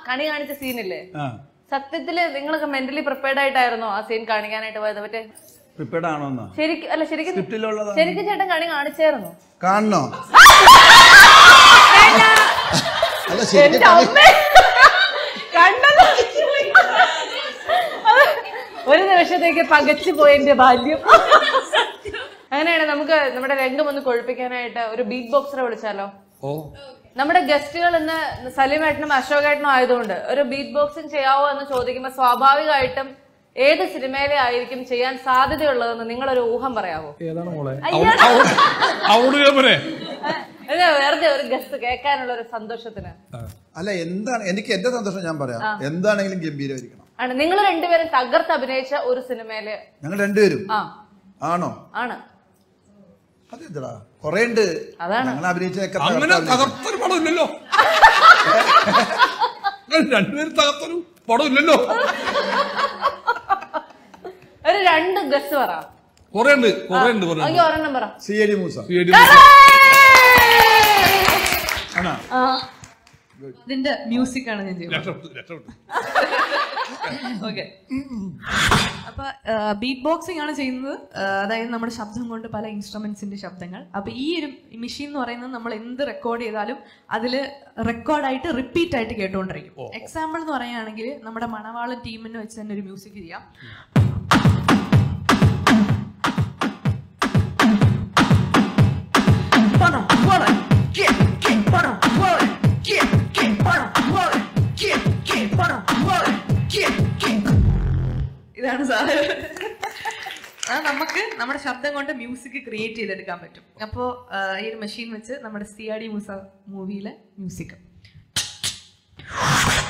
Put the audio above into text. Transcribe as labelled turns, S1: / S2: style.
S1: കണി കാണിച്ച സീനില്ലേ
S2: ആ
S1: സത്യത്തില് നിങ്ങളൊക്കെ മെന്റലി പ്രിപ്പയർഡ് ആയിട്ടായിരുന്നോ ആ സീൻ കാണിക്കാനായിട്ട് പോയത് മറ്റേ
S2: പ്രിപ്പയർഡ് ആണോന്നാ
S1: ശരിക്കും അല്ല ശരിക്കും
S2: സ്ക്രിപ്റ്റിലുള്ളതാ
S1: ശരിക്കും ചേട്ടൻ കണി കാണിച്ചായിരുന്നു
S3: കാണണോ അല്ല ശരിക്കും
S1: എന്റെ അമ്മേ കണ്ടല്ലോ അത് ഒരു നിമിഷത്തേക്ക് പകച്ചു പോയതിന്റെ ബാല്യം അങ്ങനെയാണ് നമുക്ക് നമ്മുടെ രംഗം ഒന്ന് കൊഴുപ്പിക്കാനായിട്ട് ഒരു ബീറ്റ് ബോക്സറെ വിളിച്ചാലോ
S4: ഓ
S1: നമ്മുടെ ഗസ്റ്റുകൾ ഇന്ന് സലീമേട്ടനും അശോകേട്ടനും ആയതുകൊണ്ട് ഒരു ബീറ്റ് ബോക്സിംഗ് ചെയ്യാവോ എന്ന് ചോദിക്കുമ്പോൾ സ്വാഭാവികമായിട്ടും ഏത് സിനിമയിലെ ആയിരിക്കും ചെയ്യാൻ സാധ്യതയുള്ളതെന്ന് നിങ്ങളൊരു ഊഹം പറയാവോ
S4: ഏതാണ് മോളെ അവളോട് കേപ്പനെ
S1: ഇത് വെറുതെ ഒരു ഗസ്റ്റ് കേൾക്കാനുള്ള ഒരു സന്തോഷത്തിന്
S3: അല്ല എന്താണ് എനിക്ക് എന്റെ സന്തോഷം ഞാൻ പറയാം എന്താണെങ്കിലും ഗംഭീരമായിരിക്കണം
S1: ആണ് നിങ്ങൾ രണ്ടുപേരും തകർത്ത് അഭിനയിച്ച ഒരു സിനിമയില്
S3: ഞങ്ങൾ രണ്ടുപേരും
S1: ആ
S3: ആണോ
S1: ആണ്
S3: അതെന്താ കൊറേ ഉണ്ട്
S1: അതാണ്.
S3: ഞങ്ങൾ അഭിനയിച്ചതൊക്കെ
S4: അങ്ങനെ
S3: തകർത്ത്
S4: തകർത്തൊരു പടം ഇല്ലല്ലോ രണ്ടുപേരും തകർത്തൊരു പടം ഇല്ലല്ലോ
S1: ഒരു രണ്ട് ഗസ്റ്റ് പറ
S4: കൊറേ ഉണ്ട് കൊറേ ഉണ്ട് കൊറേ
S1: എനിക്ക് ഒരെണ്ണം പറ
S3: സി എ ഡി മൂസ
S4: ഉണ്ട്
S3: ആണോ
S1: ആ.
S5: ഇതിന്റെ മ്യൂസിക് ആണ് ഞാൻ ചെയ്യുന്നത്
S4: രക്ഷപ്പെട്ടു രക്ഷപ്പെട്ടു
S5: ഓക്കെ അപ്പൊ ബീറ്റ് ബോക്സിംഗ് ആണ് ചെയ്യുന്നത് ആ, അതായത് നമ്മുടെ ശബ്ദം കൊണ്ട് പല ഇൻസ്ട്രുമെന്റ്സിന്റെ ശബ്ദങ്ങൾ അപ്പൊ ഈ ഒരു മെഷീൻ എന്ന് പറയുന്നത് നമ്മൾ എന്ത് റെക്കോർഡ് ചെയ്താലും അതിൽ റെക്കോർഡായിട്ട് റിപ്പീറ്റ് ആയിട്ട് കേട്ടുകൊണ്ടിരിക്കും എക്സാമ്പിൾ എന്ന് പറയുകയാണെങ്കിൽ നമ്മുടെ മണവാളൻ ടീമിന് വെച്ച് തന്നെ ഒരു മ്യൂസിക് ചെയ്യാം ഇതാണ് സാധനം അത് നമുക്ക് നമ്മുടെ ശബ്ദം കൊണ്ട് മ്യൂസിക് ക്രിയേറ്റ് ചെയ്തെടുക്കാൻ പറ്റും അപ്പോൾ ഈ ഒരു മെഷീൻ വെച്ച് നമ്മുടെ സി ആർ ഡി മൂസ മൂവിയിലെ മ്യൂസിക്